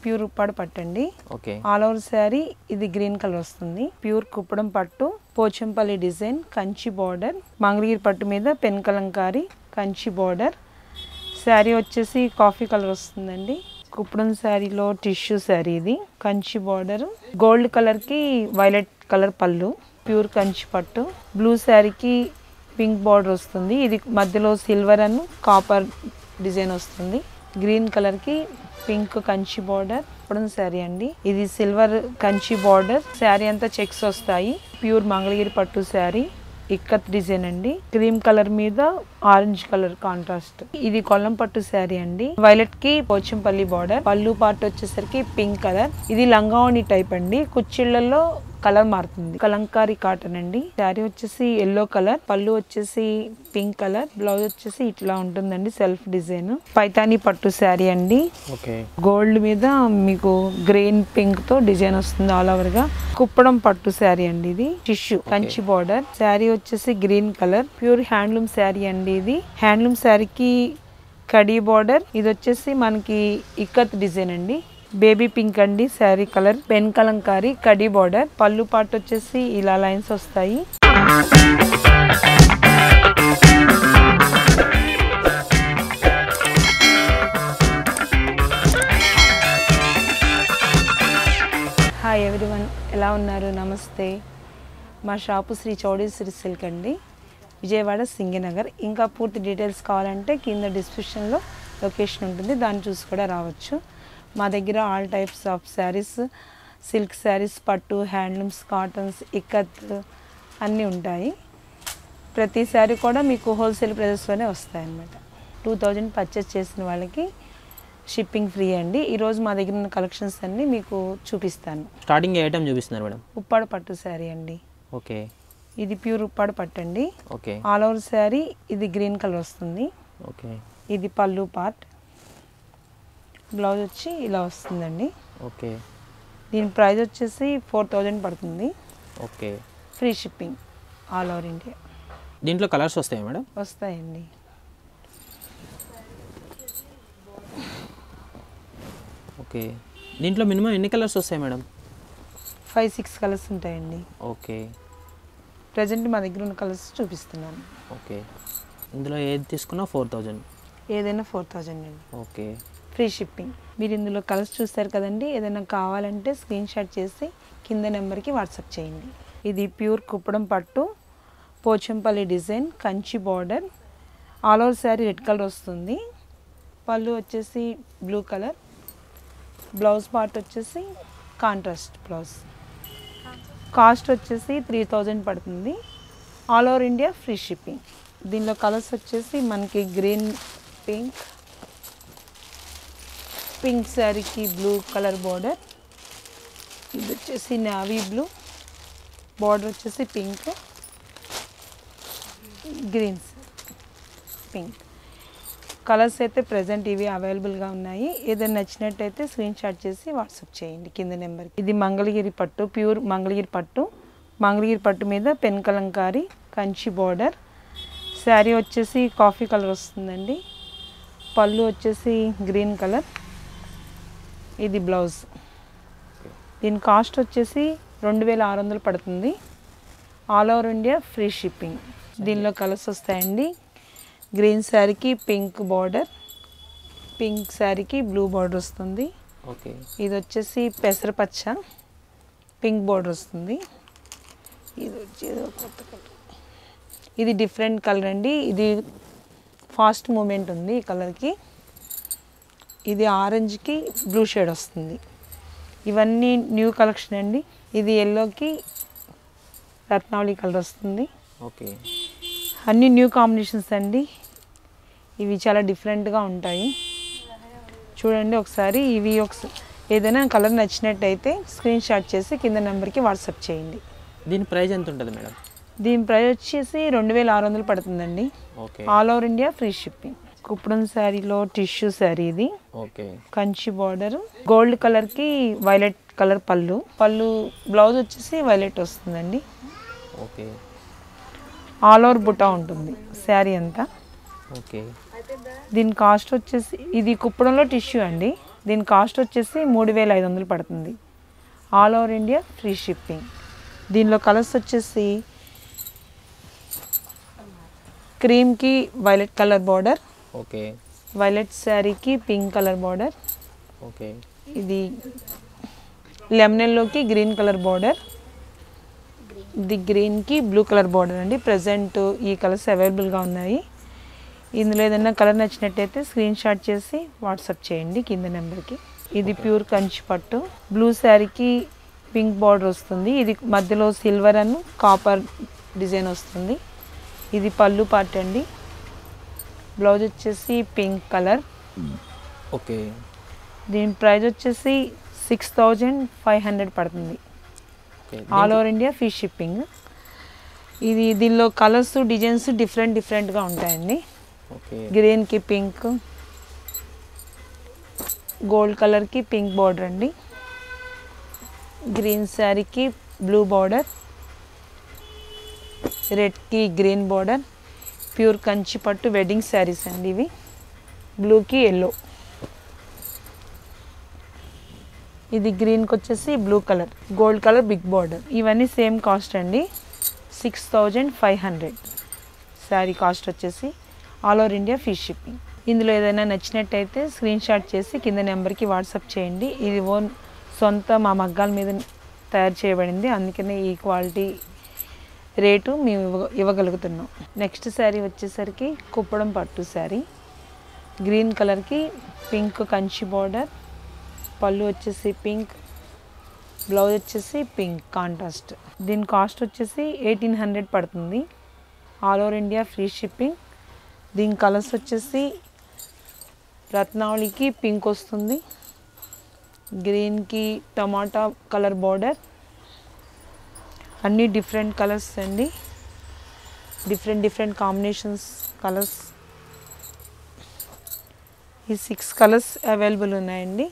pure ఉప్పాడు పట్టండి okay all over sari ఇది green colour వస్తుంది ప్యూర్ కుప్పడం పట్టు పోచంపల్లి డిజైన్ కంచి బార్డర్ మంగళగిరి పట్టు మీద పెన్ కలంకారీ కంచి బార్డర్ శారీ వచ్చేసి కాఫీ కలర్ వస్తుందండి కుప్పడం శారీలో టిష్యూ శారీ ఇది కంచి బార్డర్ గోల్డ్ కలర్కి వైలెట్ కలర్ పళ్ళు ప్యూర్ కంచి పట్టు బ్లూ శారీకి పింక్ బార్డర్ వస్తుంది ఇది మధ్యలో సిల్వర్ అండ్ కాపర్ డిజైన్ వస్తుంది గ్రీన్ కలర్కి పింక్ కంచి బార్డర్ కుప్పడం శారీ అండి ఇది సిల్వర్ కంచి బార్డర్ శారీ అంతా చెక్స్ వస్తాయి ప్యూర్ మంగళగిరి పట్టు శారీ ఇక్కత్ డిజైన్ అండి క్రీమ్ కలర్ మీద ఆరెంజ్ కలర్ కాంట్రాస్ట్ ఇది కొల్లం పట్టు శారీ అండి వైలెట్ కి పోచంపల్లి బార్డర్ పళ్ళు పార్ట్ వచ్చేసరికి పింక్ కలర్ ఇది లంగావణి టైప్ అండి కుచ్చిళ్లలో కలర్ మారుతుంది కలంకారీ కాటన్ అండి శారీ వచ్చేసి ఎల్లో కలర్ పళ్ళు వచ్చేసి పింక్ కలర్ బ్లౌజ్ వచ్చేసి ఇట్లా ఉంటుందండి సెల్ఫ్ డిజైన్ పైతానీ పట్టు శారీ అండి ఓకే గోల్డ్ మీద మీకు గ్రీన్ పింక్ తో డిజైన్ వస్తుంది ఆల్ ఓవర్ గా కుప్పడం పట్టు శారీ అండి ఇది టిష్యూ కంచి బార్డర్ శారీ వచ్చేసి green colour pure handloom sari అండి ఇది హ్యాండ్లూమ్ శారీకి కడీ బార్డర్ ఇది వచ్చేసి మనకి ఇక్కత్ డిజైన్ అండి బేబీ పింక్ అండి శారీ కలర్ పెన్ కలంకారీ కడీ బార్డర్ పళ్ళు పాటు వచ్చేసి ఇలా లైన్స్ వస్తాయి హాయ్ ఎవ్రీవన్ ఎలా ఉన్నారు నమస్తే మా షాపు శ్రీ చౌడేశ్వరి సిల్క్ అండి విజయవాడ సింగనగర్ ఇంకా పూర్తి డీటెయిల్స్ కావాలంటే కింద డిస్క్రిప్షన్లో లొకేషన్ ఉంటుంది దాన్ని చూసి కూడా రావచ్చు మా దగ్గర all types of saris silk saris పట్టు హ్యాండ్లూమ్స్ కాటన్స్ ఇక్కత్ అన్నీ ఉంటాయి ప్రతి శారీ కూడా మీకు హోల్సేల్ ప్రైజెస్లోనే వస్తాయి అన్నమాట టూ థౌజండ్ పర్చేస్ చేసిన వాళ్ళకి షిప్పింగ్ ఫ్రీ అండి ఈరోజు మా దగ్గర ఉన్న కలెక్షన్స్ అన్నీ మీకు చూపిస్తాను స్టార్టింగ్ ఏ ఐటమ్ చూపిస్తున్నారు మేడం ఉప్పాడ పట్టు శారీ అండి ఓకే ఇది ప్యూర్ ఉప్పాడ పట్టు అండి ఓకే ఆల్ ఓవర్ శారీ ఇది గ్రీన్ కలర్ వస్తుంది ఓకే ఇది పళ్ళు పార్ట్ బ్లౌజ్ వచ్చి ఇలా వస్తుందండి ఓకే దీని ప్రైస్ వచ్చేసి ఫోర్ థౌజండ్ పడుతుంది okay free shipping all over India దీంట్లో కలర్స్ వస్తాయి మేడం వస్తాయండి ఓకే దీంట్లో మినిమం ఎన్ని కలర్స్ వస్తాయి మేడం ఫైవ్ సిక్స్ కలర్స్ ఉంటాయండి ఓకే ప్రజెంట్ మా దగ్గర ఉన్న కలర్స్ చూపిస్తున్నాను ఓకే ఇందులో ఏది తీసుకున్నా ఫోర్ థౌజండ్ ఏదైనా ఫోర్ థౌజండ్ అండి ఓకే ఫ్రీ షిప్పింగ్ మీరు ఇందులో కలర్స్ చూస్తారు కదండి ఏదైనా కావాలంటే స్క్రీన్ షాట్ చేసి కింద నెంబర్కి వాట్సాప్ చేయండి ఇది ప్యూర్ కుప్పడం పట్టు Pochampally design Kanchi border all over sari red colour వస్తుంది పళ్ళు వచ్చేసి బ్లూ కలర్ బ్లౌజ్ పార్ట్ వచ్చేసి కాంట్రాస్ట్ బ్లౌజ్ కాస్ట్ వచ్చేసి త్రీ థౌజండ్ పడుతుంది all over India free shipping దీనిలో కలర్స్ వచ్చేసి మనకి గ్రీన్ పింక్ పింక్ శారీకి బ్లూ కలర్ బార్డర్ ఇది వచ్చేసి నావీ బ్లూ బార్డర్ వచ్చేసి పింక్ గ్రీన్స్ పింక్ కలర్స్ అయితే ప్రజెంట్ ఇవి అవైలబుల్గా ఉన్నాయి ఏదైనా నచ్చినట్టయితే స్క్రీన్ షాట్ చేసి వాట్సాప్ చేయండి కింద నెంబర్కి ఇది మంగళగిరి పట్టు ప్యూర్ మంగళగిరి పట్టు మంగళగిరి పట్టు మీద పెన్ కలంకారీ కంచి బార్డర్ శారీ వచ్చేసి కాఫీ కలర్ వస్తుందండి పళ్ళు వచ్చేసి గ్రీన్ కలర్ ఇది బ్లౌజ్ దీని కాస్ట్ వచ్చేసి రెండు వేల ఆరు వందలు పడుతుంది all over India free shipping దీనిలో కలర్స్ వస్తాయండి గ్రీన్ శారీకి పింక్ బార్డర్ పింక్ శారీకి బ్లూ బార్డర్ వస్తుంది ఓకే ఇది వచ్చేసి పెసరపచ్చ పింక్ బార్డర్ వస్తుంది ఇది వచ్చి ఏదో కొత్త కలర్ ఇది డిఫరెంట్ కలర్ అండి ఇది ఫాస్ట్ మూమెంట్ ఉంది ఈ కలర్కి ఇది ఆరెంజ్కి బ్లూ షేడ్ వస్తుంది ఇవన్నీ న్యూ కలెక్షన్ అండి ఇది ఎల్లోకి రత్నావళి కలర్ వస్తుంది ఓకే అన్ని న్యూ కాంబినేషన్స్ అండి ఇవి చాలా డిఫరెంట్గా ఉంటాయి చూడండి ఒకసారి ఇవి ఒకసారి ఏదైనా కలర్ నచ్చినట్టయితే స్క్రీన్ షాట్ చేసి కింద నెంబర్కి వాట్సాప్ చేయండి దీని ప్రైస్ ఎంత ఉంటుంది మేడం దీని ప్రైస్ వచ్చేసి రెండు వేల ఆరు వందలు పడుతుందండి okay all over India free shipping Kuppadam శారీలో టిష్యూ శారీ ఇది ఓకే కంచి బార్డర్ గోల్డ్ కలర్కి వైలెట్ కలర్ పళ్ళు పళ్ళు బ్లౌజ్ వచ్చేసి వైలెట్ వస్తుందండి ఓకే ఆల్ ఓవర్ బుటా ఉంటుంది శారీ అంతా ఓకే దీని కాస్ట్ వచ్చేసి ఇది కుప్పడంలో టిష్యూ అండి దీని కాస్ట్ వచ్చేసి మూడు వేల ఐదు వందలు పడుతుంది all over India free shipping దీనిలో కలర్స్ వచ్చేసి క్రీమ్కి violet colour border okay violet శారీకి పింక్ కలర్ బార్డర్ ఓకే ఇది లెమనెల్లోకి గ్రీన్ కలర్ బార్డర్ ఇది గ్రీన్కి బ్లూ కలర్ బార్డర్ అండి ప్రజెంట్ ఈ కలర్స్ అవైలబుల్గా ఉన్నాయి ఇందులో ఏదైనా కలర్ నచ్చినట్టయితే స్క్రీన్ షాట్ చేసి వాట్సాప్ చేయండి కింద నెంబర్కి ఇది ప్యూర్ కంచి పట్టు బ్లూ శారీకి పింక్ బార్డర్ వస్తుంది ఇది మధ్యలో సిల్వర్ అండ్ కాపర్ డిజైన్ వస్తుంది ఇది పళ్ళు పార్ట్ అండి బ్లౌజ్ వచ్చేసి పింక్ కలర్ ఓకే దీని ప్రైస్ వచ్చేసి సిక్స్ థౌజండ్ ఫైవ్ హండ్రెడ్ పడుతుంది okay all over India free shipping ఇది దీనిలో కలర్స్ డిజైన్స్ డిఫరెంట్ డిఫరెంట్గా ఉంటాయండి ఓకే గ్రీన్కి పింక్ గోల్డ్ కలర్కి పింక్ బార్డర్ అండి గ్రీన్ శారీకి బ్లూ బార్డర్ రెడ్కి గ్రీన్ బార్డర్ ప్యూర్ కంచి పట్టు వెడ్డింగ్ శారీస్ అండి ఇవి బ్లూకి ఎల్లో ఇది గ్రీన్కి వచ్చేసి blue colour gold colour big border ఇవన్నీ సేమ్ కాస్ట్ అండి six thousand five hundred sari cost వచ్చేసి all over India free shipping ఇందులో ఏదైనా నచ్చినట్టయితే స్క్రీన్ షాట్ చేసి కింద నెంబర్కి వాట్సాప్ చేయండి ఇది ఓన్ సొంత మా మగ్గాల మీద తయారు చేయబడింది అందుకనే ఈ క్వాలిటీ రేటు మేము ఇవ్వ ఇవ్వగలుగుతున్నాం నెక్స్ట్ శారీ వచ్చేసరికి కుప్పడం పట్టు శారీ గ్రీన్ కలర్కి పింక్ కంచి బార్డర్ పళ్ళు వచ్చేసి పింక్ బ్లౌజ్ వచ్చేసి పింక్ కాంట్రాస్ట్ దీని కాస్ట్ వచ్చేసి ఎయిటీన్ హండ్రెడ్ పడుతుంది all over India free shipping దీని కలర్స్ వచ్చేసి రత్నావళికి పింక్ వస్తుంది గ్రీన్కి టమాటా కలర్ బార్డర్ అన్నీ డిఫరెంట్ కలర్స్ అండి డిఫరెంట్ డిఫరెంట్ కాంబినేషన్స్ కలర్స్ ఈ సిక్స్ కలర్స్ అవైలబుల్ ఉన్నాయండి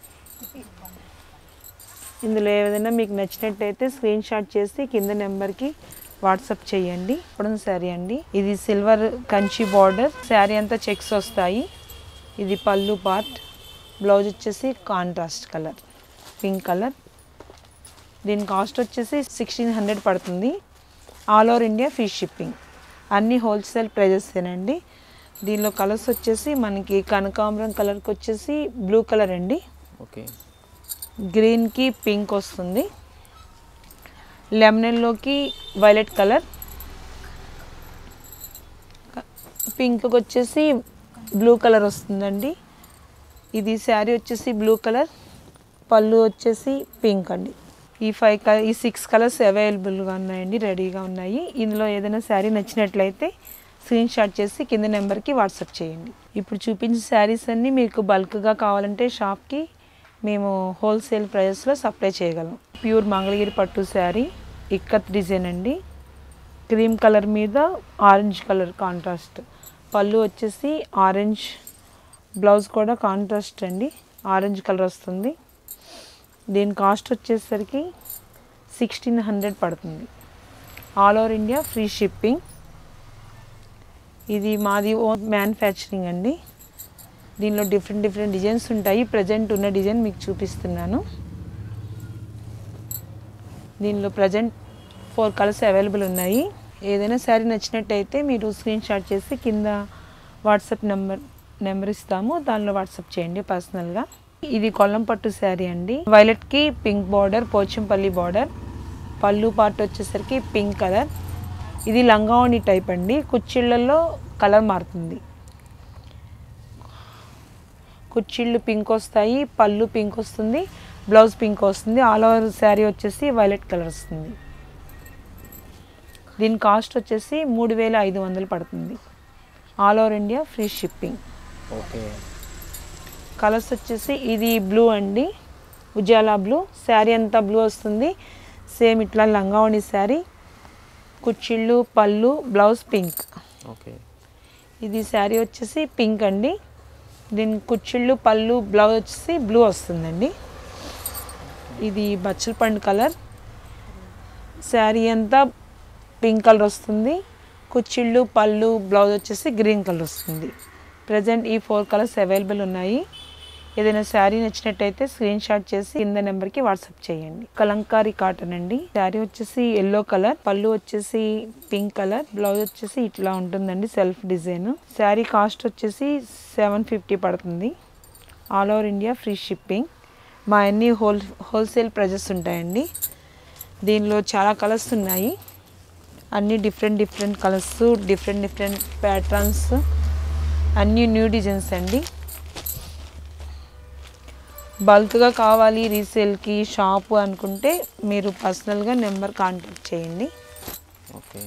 ఇందులో ఏదైనా మీకు నచ్చినట్టయితే స్క్రీన్ షాట్ చేసి కింద నెంబర్కి వాట్సాప్ చేయండి ఇప్పుడు శారీ అండి ఇది సిల్వర్ కంచి బార్డర్ శారీ అంతా చెక్స్ వస్తాయి ఇది పళ్ళు పార్ట్ బ్లౌజ్ వచ్చేసి కాంట్రాస్ట్ కలర్ పింక్ కలర్ దీని కాస్ట్ వచ్చేసి సిక్స్టీన్ హండ్రెడ్ పడుతుంది all over India free shipping అన్ని హోల్సేల్ ప్రైజెసేనండి దీనిలో కలర్స్ వచ్చేసి మనకి కనకాంబరం కలర్కి వచ్చేసి బ్లూ కలర్ అండి ఓకే గ్రీన్కి పింక్ వస్తుంది లెమనెల్లోకి వైలెట్ కలర్ పింక్కి వచ్చేసి బ్లూ కలర్ వస్తుందండి ఇది శారీ వచ్చేసి బ్లూ కలర్ పళ్ళు వచ్చేసి పింక్ అండి ఈ ఫైవ్ కలర్ ఈ సిక్స్ కలర్స్ అవైలబుల్గా ఉన్నాయండి రెడీగా ఉన్నాయి ఇందులో ఏదైనా శారీ నచ్చినట్లయితే స్క్రీన్ షాట్ చేసి కింద నెంబర్కి వాట్సాప్ చేయండి ఇప్పుడు చూపించిన శారీస్ అన్నీ మీకు బల్క్గా కావాలంటే షాప్కి మేము హోల్సేల్ ప్రైజెస్లో సప్లై చేయగలం ప్యూర్ మంగళగిరి పట్టు శారీ ఇక్కత్ డిజైన్ అండి క్రీమ్ కలర్ మీద ఆరెంజ్ కలర్ కాంట్రాస్ట్ పళ్ళు వచ్చేసి ఆరెంజ్ బ్లౌజ్ కూడా కాంట్రాస్ట్ అండి ఆరెంజ్ కలర్ వస్తుంది దీని కాస్ట్ వచ్చేసరికి సిక్స్టీన్ హండ్రెడ్ పడుతుంది all over India free shipping ఇది మాది ఓన్ మ్యానుఫ్యాక్చరింగ్ అండి దీనిలో డిఫరెంట్ డిఫరెంట్ డిజైన్స్ ఉంటాయి ప్రజెంట్ ఉన్న డిజైన్ మీకు చూపిస్తున్నాను దీనిలో ప్రజెంట్ ఫోర్ కలర్స్ అవైలబుల్ ఉన్నాయి ఏదైనా శారీ నచ్చినట్టయితే మీరు స్క్రీన్ షాట్ చేసి కింద వాట్సాప్ నెంబర్ నెంబర్ ఇస్తాము దానిలో వాట్సాప్ చేయండి పర్సనల్గా ఇది కొల్లం పట్టు శారీ అండి వైలెట్కి పింక్ బార్డర్ పోచంపల్లి బార్డర్ పళ్ళు పార్ట్ వచ్చేసరికి పింక్ కలర్ ఇది లంగావణి టైప్ అండి కుచ్చిళ్ళల్లో కలర్ మారుతుంది కుచ్చిళ్ళు పింక్ వస్తాయి పళ్ళు పింక్ వస్తుంది బ్లౌజ్ పింక్ వస్తుంది ఆల్ ఓవర్ శారీ వచ్చేసి వైలెట్ కలర్ వస్తుంది దీని కాస్ట్ వచ్చేసి మూడు వేల ఐదు వందలు పడుతుంది all over India free shipping okay colours వచ్చేసి ఇది బ్లూ అండి ఉజాలా బ్లూ శారీ అంతా బ్లూ వస్తుంది సేమ్ ఇట్లా లంగావణి శారీ కుచ్చిళ్ళు పళ్ళు బ్లౌజ్ పింక్ ఓకే ఇది శారీ వచ్చేసి పింక్ అండి దీని కుచ్చిళ్ళు పళ్ళు బ్లౌజ్ వచ్చేసి బ్లూ వస్తుందండి ఇది బచ్చల పండు కలర్ శారీ అంతా పింక్ కలర్ వస్తుంది కుచ్చిళ్ళు పళ్ళు బ్లౌజ్ వచ్చేసి గ్రీన్ కలర్ వస్తుంది ప్రజెంట్ ఈ ఫోర్ కలర్స్ అవైలబుల్ ఉన్నాయి ఏదైనా శారీ నచ్చినట్టయితే స్క్రీన్ షాట్ చేసి కింద నెంబర్కి వాట్సాప్ చేయండి కలంకారీ కాటన్ అండి శారీ వచ్చేసి ఎల్లో కలర్ పళ్ళు వచ్చేసి పింక్ కలర్ బ్లౌజ్ వచ్చేసి ఇట్లా ఉంటుందండి సెల్ఫ్ డిజైన్ శారీ కాస్ట్ వచ్చేసి సెవెన్ ఫిఫ్టీ పడుతుంది all over India free shipping మా అన్ని హోల్ హోల్సేల్ ప్రైజెస్ ఉంటాయండి దీనిలో చాలా కలర్స్ ఉన్నాయి అన్ని different different colours different different patterns అన్ని న్యూ డిజైన్స్ అండి బల్క్గా కావాలి రీసేల్కి షాపు అనుకుంటే మీరు పర్సనల్గా నెంబర్ కాంటాక్ట్ చేయండి ఓకే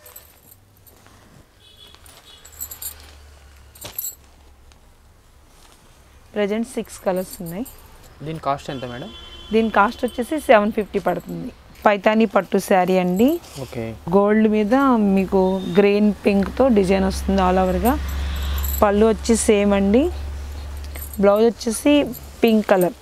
ప్రజెంట్ సిక్స్ కలర్స్ ఉన్నాయి దీని కాస్ట్ ఎంత మేడం దీని కాస్ట్ వచ్చేసి సెవెన్ ఫిఫ్టీ పడుతుంది పైతానీ పట్టు శారీ అండి ఓకే గోల్డ్ మీద మీకు గ్రీన్ పింక్తో డిజైన్ వస్తుంది ఆల్ ఓవర్గా పళ్ళు వచ్చి సేమ్ అండి బ్లౌజ్ వచ్చేసి pink colour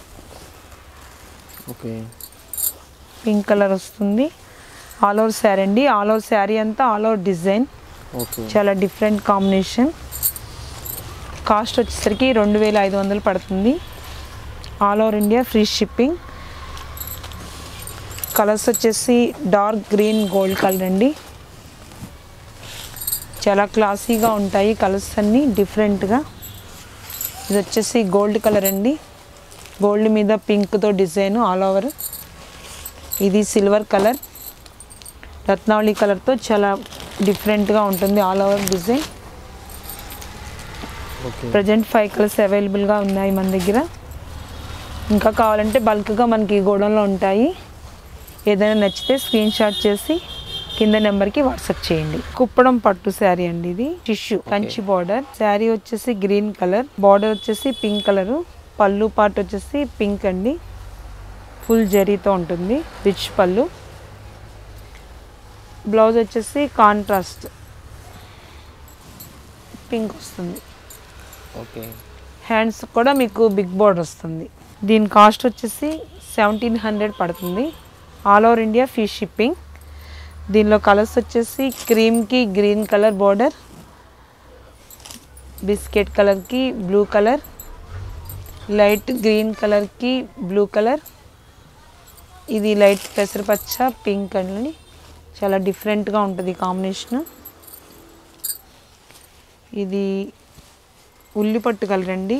okay pink colour వస్తుంది ఆల్ ఓవర్ శారీ అండి ఆల్ ఓవర్ శారీ అంతా ఆల్ ఓవర్ డిజైన్ ఓకే చాలా డిఫరెంట్ కాంబినేషన్ కాస్ట్ వచ్చేసరికి రెండు వేల ఐదు వందలు పడుతుంది all over India free shipping colours వచ్చేసి డార్క్ గ్రీన్ గోల్డ్ కలర్ అండి చాలా క్లాసీగా ఉంటాయి కలర్స్ అన్నీ డిఫరెంట్గా ఇది వచ్చేసి గోల్డ్ కలర్ అండి గోల్డ్ మీద పింక్తో డిజైన్ ఆల్ ఓవర్ ఇది సిల్వర్ కలర్ రత్నావళి కలర్తో చాలా డిఫరెంట్గా ఉంటుంది all over design okay present five colours అవైలబుల్గా ఉన్నాయి మన దగ్గర ఇంకా కావాలంటే బల్క్గా మనకి గోడౌన్లో ఉంటాయి ఏదైనా నచ్చితే స్క్రీన్ షాట్ చేసి కింద నెంబర్కి వాట్సాప్ చేయండి కుప్పడం పట్టు శారీ అండి ఇది టిష్యూ కంచి బార్డర్ శారీ వచ్చేసి గ్రీన్ కలర్ బార్డర్ వచ్చేసి పింక్ కలరు పళ్ళు పార్ట్ వచ్చేసి పింక్ అండి ఫుల్ జరీతో ఉంటుంది రిచ్ పళ్ళు బ్లౌజ్ వచ్చేసి కాంట్రాస్ట్ పింక్ వస్తుంది ఓకే హ్యాండ్స్ కూడా మీకు బిగ్ బోర్డర్ వస్తుంది దీని కాస్ట్ వచ్చేసి సెవెంటీన్ హండ్రెడ్ పడుతుంది all over India free shipping దీనిలో కలర్స్ వచ్చేసి క్రీమ్కి గ్రీన్ కలర్ బోర్డర్ బిస్కెట్ కలర్కి బ్లూ కలర్ లైట్ గ్రీన్ కలర్కి బ్లూ కలర్ ఇది లైట్ పెసరపచ్చ పింక్ అండి చాలా డిఫరెంట్గా ఉంటుంది కాంబినేషన్ ఇది ఉల్లిపట్టు కలర్ అండి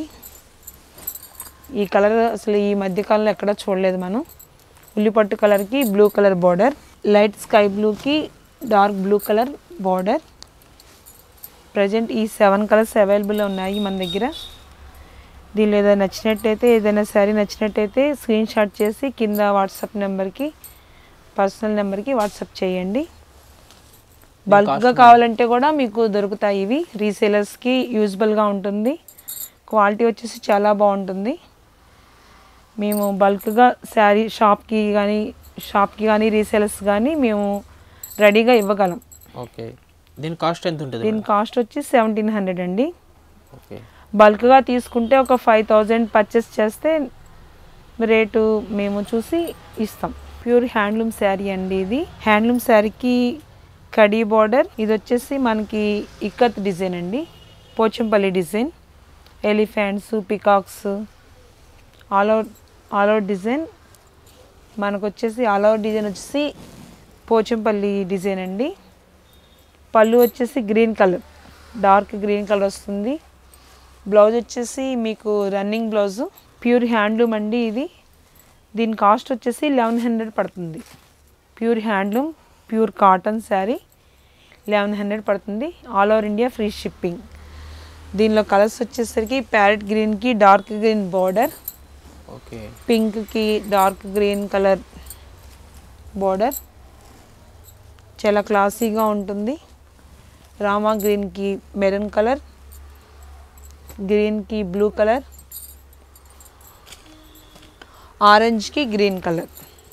ఈ కలర్ అసలు ఈ మధ్యకాలంలో ఎక్కడ చూడలేదు మనం ఉల్లిపట్టు కలర్కి blue colour border light sky బ్లూకి dark blue colour border present ఈ సెవెన్ కలర్స్ అవైలబుల్ ఉన్నాయి మన దగ్గర దీనిలో ఏదైనా నచ్చినట్టయితే ఏదైనా శారీ నచ్చినట్టయితే స్క్రీన్ షాట్ చేసి కింద వాట్సాప్ నెంబర్కి పర్సనల్ నెంబర్కి వాట్సాప్ చేయండి బల్క్గా కావాలంటే కూడా మీకు దొరుకుతాయి ఇవి రీసేలర్స్కి యూజ్బుల్గా ఉంటుంది క్వాలిటీ వచ్చేసి చాలా బాగుంటుంది మేము బల్క్గా శారీ షాప్కి కానీ షాప్కి కానీ రీసేలర్స్ కానీ మేము రెడీగా ఇవ్వగలం ఓకే దీని కాస్ట్ ఎంత ఉంటుంది దీని కాస్ట్ వచ్చి సెవెంటీన్ హండ్రెడ్ అండి ఓకే బల్క్గా తీసుకుంటే ఒక ఫైవ్ థౌజండ్ పర్చేస్ చేస్తే రేటు మేము చూసి ఇస్తాం ప్యూర్ హ్యాండ్లూమ్ శారీ అండి ఇది హ్యాండ్లూమ్ శారీకి కడీ బార్డర్ ఇది వచ్చేసి మనకి ఇక్కత్ డిజైన్ అండి Pochampally design elephants peacocks all out all out design మనకు వచ్చేసి ఆల్ అవుట్ డిజైన్ వచ్చేసి పోచంపల్లి డిజైన్ అండి పళ్ళు వచ్చేసి green colour dark green colour వస్తుంది బ్లౌజ్ వచ్చేసి మీకు రన్నింగ్ బ్లౌజ్ ప్యూర్ హ్యాండ్లూమ్ అండి ఇది దీని కాస్ట్ వచ్చేసి లెవెన్ హండ్రెడ్ పడుతుంది pure handloom pure cotton sari eleven hundred పడుతుంది all over India free shipping దీనిలో కలర్స్ వచ్చేసరికి ప్యారెట్ గ్రీన్కి డార్క్ గ్రీన్ బార్డర్ ఓకే పింక్కి డార్క్ గ్రీన్ కలర్ బార్డర్ చాలా క్లాసీగా ఉంటుంది రామా గ్రీన్కి మెరూన్ కలర్ గ్రీన్కి బ్లూ కలర్ ఆరెంజ్కి గ్రీన్ కలర్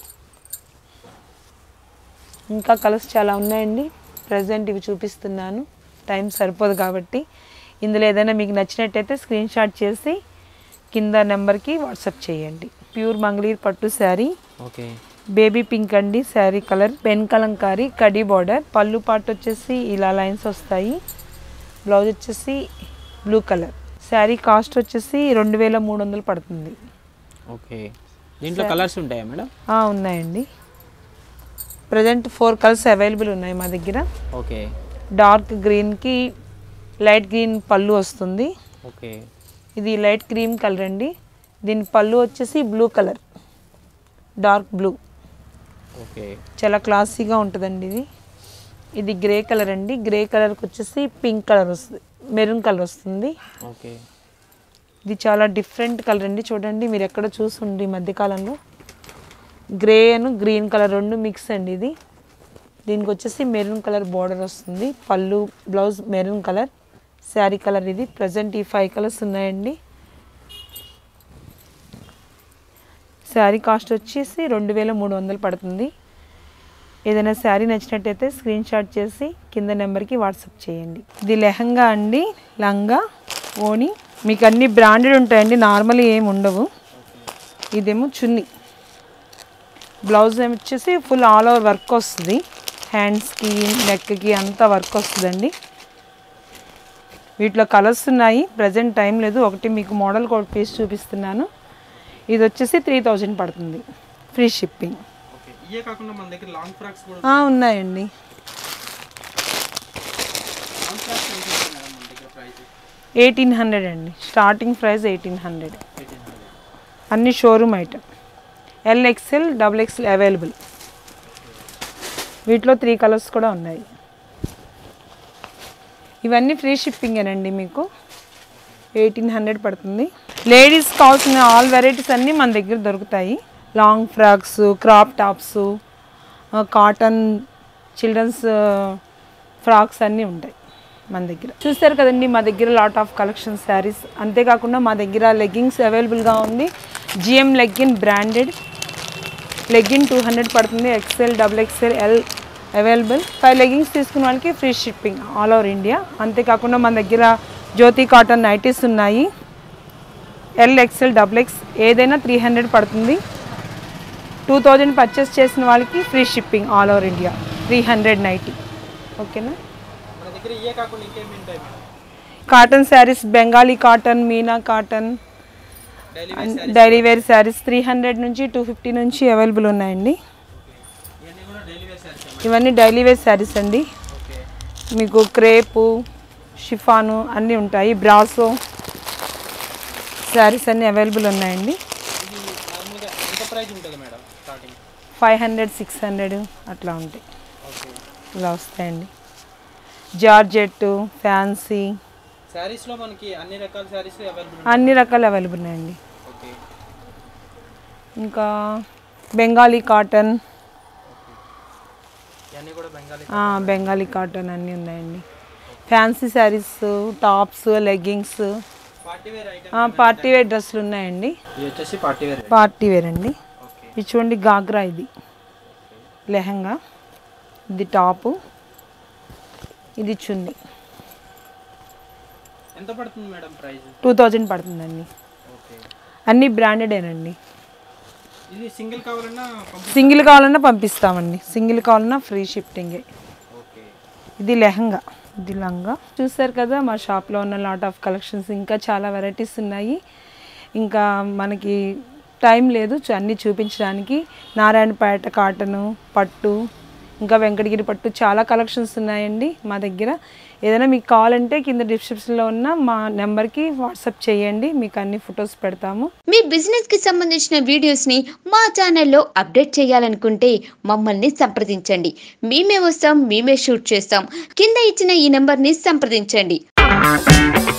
ఇంకా కలర్స్ చాలా ఉన్నాయండి ప్రజెంట్ ఇవి చూపిస్తున్నాను టైం సరిపోదు కాబట్టి ఇందులో ఏదైనా మీకు నచ్చినట్టయితే స్క్రీన్ షాట్ చేసి కింద నెంబర్కి వాట్సాప్ చేయండి ప్యూర్ మంగళీర్ పట్టు శారీ ఓకే బేబీ పింక్ అండి శారీ కలర్ పెన్ కలంకారీ కడీ బార్డర్ పళ్ళు పాటు వచ్చేసి ఇలా లైన్స్ వస్తాయి బ్లౌజ్ వచ్చేసి బ్లూ కలర్ శారీ కాస్ట్ వచ్చేసి రెండు వేల మూడు వందలు పడుతుంది ఓకే దీంట్లో కలర్స్ ఉంటాయా మేడం ఆ, ఉన్నాయండి ప్రజెంట్ ఫోర్ కలర్స్ అవైలబుల్ ఉన్నాయి మా దగ్గర ఓకే డార్క్ గ్రీన్కి లైట్ గ్రీన్ పళ్ళు వస్తుంది ఓకే ఇది లైట్ క్రీమ్ కలర్ అండి దీని పళ్ళు వచ్చేసి blue colour dark blue okay చాలా క్లాసీగా ఉంటుందండి ఇది ఇది గ్రే కలర్ అండి గ్రే కలర్కి వచ్చేసి పింక్ కలర్ వస్తుంది మెరూన్ కలర్ వస్తుంది ఓకే ఇది చాలా డిఫరెంట్ కలర్ అండి చూడండి మీరు ఎక్కడ చూసుండి ఈ మధ్యకాలంలో గ్రే అను గ్రీన్ కలర్ రెండు మిక్స్ అండి ఇది దీనికి వచ్చేసి మెరూన్ కలర్ బార్డర్ వస్తుంది పళ్ళు blouse maroon colour sari colour ఇది ప్రజెంట్ ఈ ఫైవ్ కలర్స్ ఉన్నాయండి శారీ కాస్ట్ వచ్చేసి రెండు వేల మూడు వందలు పడుతుంది ఏదైనా శారీ నచ్చినట్టయితే స్క్రీన్ షాట్ చేసి కింద నెంబర్కి వాట్సాప్ చేయండి ఇది లెహంగా అండి లంగా ఓని మీకు అన్ని బ్రాండెడ్ ఉంటాయండి నార్మల్ ఏమి ఉండవు ఇదేమో చున్నీ బ్లౌజ్ ఏమి వచ్చేసి ఫుల్ ఆల్ ఓవర్ వర్క్ వస్తుంది హ్యాండ్స్కి నెక్కి అంతా వర్క్ వస్తుందండి వీటిలో కలర్స్ ఉన్నాయి ప్రజెంట్ టైం లేదు ఒకటి మీకు మోడల్ కోడ్ పీస్ చూపిస్తున్నాను ఇది వచ్చేసి త్రీ థౌజండ్ పడుతుంది ఫ్రీ షిప్పింగ్ ఓకే ఇవే కాకుండా మన దగ్గర లాంగ్ ఫ్రాక్స్ కూడా ఆ, ఉన్నాయండి లాంగ్ ఫ్రాక్స్ ఎంత ఉంటుంది మేడం మన దగ్గర ప్రైస్ ఎయిటీన్ హండ్రెడ్ అండి starting price eighteen hundred eighteen hundred అన్ని showroom item L XL double XL available వీటిలో త్రీ కలర్స్ కూడా ఉన్నాయి ఇవన్నీ ఫ్రీ షిప్పింగేనండి మీకు ఎయిటీన్ హండ్రెడ్ పడుతుంది లేడీస్ కావాల్సిన ఆల్ వెరైటీస్ అన్నీ మన దగ్గర దొరుకుతాయి long frocks crop tops cotton children's frocks అన్నీ ఉంటాయి మన దగ్గర చూస్తారు కదండి మా దగ్గర లాట్ ఆఫ్ కలెక్షన్ శారీస్ అంతేకాకుండా మా దగ్గర లెగ్గింగ్స్ అవైలబుల్గా ఉంది GM legging branded legging two hundred పడుతుంది XL double XL L available five leggings తీసుకున్న వాళ్ళకి free shipping all over India అంతేకాకుండా మన దగ్గర జ్యోతి కాటన్ నైటీస్ ఉన్నాయి ఎల్ ఎక్స్ఎల్ డబుల్ ఎక్స్ ఏదైనా త్రీ హండ్రెడ్ పడుతుంది టూ థౌజండ్ పర్చేస్ చేసిన వాళ్ళకి free shipping all over India three hundred nighty ఓకేనా మన దగ్గర ఇవే కాకుండా ఇంకేమి ఉంటాయి madam cotton sarees Bengali cotton Meena cotton daily daily wear saris three hundred నుంచి టూ ఫిఫ్టీ నుంచి అవైలబుల్ ఉన్నాయండి ఇవన్నీ కూడా డైలీ వేర్ శారీస్ ఇవన్నీ డైలీ వేర్ శారీస్ అండి ఓకే మీకు క్రేపు షిఫాను అన్నీ ఉంటాయి బ్రాసో శారీస్ అన్నీ అవైలబుల్ ఉన్నాయండి ఇది నార్మల్గా ఎంత ప్రైస్ ఉంటుంది madam starting five hundred six hundred అట్లా ఉంటాయి ఓకే ఇలా వస్తాయండి జార్జెట్ ఫ్యాన్సీ శారీస్లో మనకి అన్ని రకాల శారీస్ అవైలబుల్ అన్ని రకాలు అవైలబుల్ ఉన్నాయండి ఓకే ఇంకా బెంగాలీ కాటన్ ఇవన్నీ కూడా బెంగాలీ ఆ, బెంగాలీ కాటన్ అన్నీ ఉన్నాయండి fancy sarees tops leggings party wear item party wear డ్రెస్సులు ఉన్నాయండి ఇది వచ్చేసి పార్టీ వేర్ పార్టీ వేర్ అండి ఓకే ఇది చూడండి గాగ్రా ఇది లెహంగా ఇది టాపు ఇది చున్నీ ఎంత పడుతుంది మేడం ప్రైస్ టూ థౌజండ్ పడుతుందండి ఓకే అన్నీ బ్రాండెడేనండి ఇది సింగిల్ కావాలన్నా పంపి సింగిల్ కావాలన్నా పంపిస్తామండి సింగిల్ కావాలన్నా ఫ్రీ షిఫ్టింగే ఓకే ఇది లెహంగా ఇది లంగా చూసారు కదా మా షాప్లో ఉన్న లాట్ ఆఫ్ కలెక్షన్స్ ఇంకా చాలా వెరైటీస్ ఉన్నాయి ఇంకా మనకి టైం లేదు చు- అన్నీ చూపించడానికి నారాయణపేట కాటను పట్టు ఇంకా వెంకటగిరి పట్టు చాలా కలెక్షన్స్ ఉన్నాయండి మా దగ్గర ఏదైనా మీకు కావాలంటే కింద డిస్క్రిప్షన్లో ఉన్న మా నెంబర్కి వాట్సాప్ చేయండి మీకు అన్ని ఫొటోస్ పెడతాము మీ బిజినెస్ కి సంబంధించిన వీడియోస్ ని మా ఛానల్లో అప్డేట్ చేయాలనుకుంటే మమ్మల్ని సంప్రదించండి మేమే వస్తాం మేమే షూట్ చేస్తాం కింద ఇచ్చిన ఈ నెంబర్ ని సంప్రదించండి